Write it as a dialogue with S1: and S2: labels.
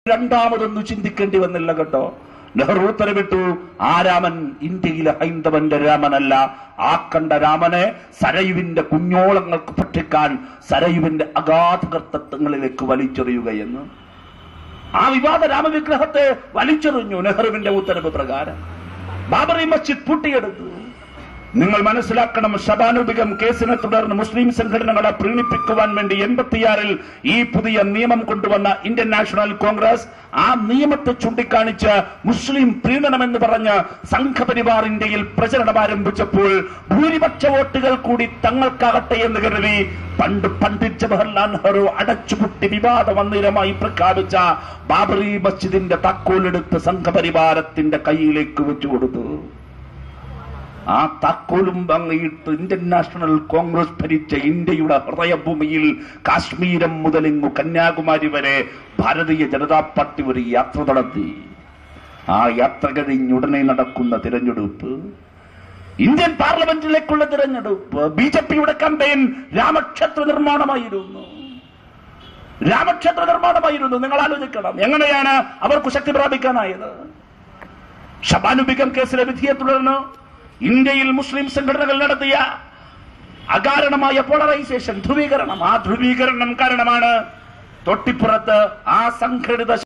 S1: രണ്ടാമതൊന്നും ചിന്തിക്കേണ്ടി വന്നില്ല കേട്ടോ നെഹ്റു ഉത്തരവിട്ടു ആ രാമൻ ഇന്ത്യയിലെ ഹൈന്ദവന്റെ രാമനല്ല ആ കണ്ട രാമനെ സരയുവിന്റെ കുഞ്ഞോളങ്ങൾക്ക് ഭക്ഷിക്കാൻ സരയുവിന്റെ അഗാധകർത്തത്വങ്ങളിലേക്ക് വലിച്ചെറിയുകയെന്ന് ആ വിവാദ രാമവിഗ്രഹത്തെ വലിച്ചെറിഞ്ഞു നെഹ്റുവിന്റെ ഉത്തരവ് പ്രകാരം ബാബറി മസ്ജിദ് പൂട്ടിയെടുത്തു നിങ്ങൾ മനസ്സിലാക്കണം ശബാനുബികം കേസിനെ തുടർന്ന് മുസ്ലിം സംഘടനകളെ പ്രീണിപ്പിക്കുവാൻ വേണ്ടി എൺപത്തിയാറിൽ ഈ പുതിയ നിയമം കൊണ്ടുവന്ന ഇന്ത്യൻ നാഷണൽ കോൺഗ്രസ് ആ നിയമത്തെ ചൂണ്ടിക്കാണിച്ച് മുസ്ലിം പ്രീണനം എന്ന് പറഞ്ഞ് സംഘപരിവാർ ഇന്ത്യയിൽ പ്രചരണം ആരംഭിച്ചപ്പോൾ ഭൂരിപക്ഷ വോട്ടുകൾ കൂടി തങ്ങൾക്കാകട്ടെ എന്ന് കരുതി പണ്ട് പണ്ഡിറ്റ് ജവഹർലാൽ നെഹ്റു അടച്ചുപൂട്ടി വിവാദ മന്ദിരമായി പ്രഖ്യാപിച്ച ബാബറി മസ്ജിദിന്റെ താക്കോലെടുത്ത് സംഘപരിവാരത്തിന്റെ കയ്യിലേക്ക് വെച്ചു കൊടുത്തു ആ താക്കോലും വാങ്ങിയിട്ട് ഇന്ത്യൻ നാഷണൽ കോൺഗ്രസ് ഭരിച്ച ഇന്ത്യയുടെ ഹൃദയഭൂമിയിൽ കാശ്മീരം മുതലിങ്ങു കന്യാകുമാരി വരെ ഭാരതീയ ജനതാ പാർട്ടി ഒരു യാത്ര നടത്തി ആ യാത്ര കഴിഞ്ഞുടനെ നടക്കുന്ന തിരഞ്ഞെടുപ്പ് ഇന്ത്യൻ പാർലമെന്റിലേക്കുള്ള തിരഞ്ഞെടുപ്പ് ബി ജെ പിയുടെ കമ്പയിൻ രാമക്ഷേത്ര നിർമ്മാണമായിരുന്നു രാമക്ഷേത്ര നിർമ്മാണമായിരുന്നു നിങ്ങൾ ആലോചിക്കണം എങ്ങനെയാണ് അവർക്ക് ശക്തി പ്രാപിക്കാനായത് ഷബാനുബികം കേസിലെ വിധിയെ തുടർന്ന് ഇന്ത്യയിൽ മുസ്ലിം സംഘടനകൾ നടത്തിയ അകാരണമായ പോളറൈസേഷൻ ധ്രുവീകരണം ആ ധ്രുവീകരണം കാരണമാണ് തൊട്ടിപ്പുറത്ത് ആ സംഘടിത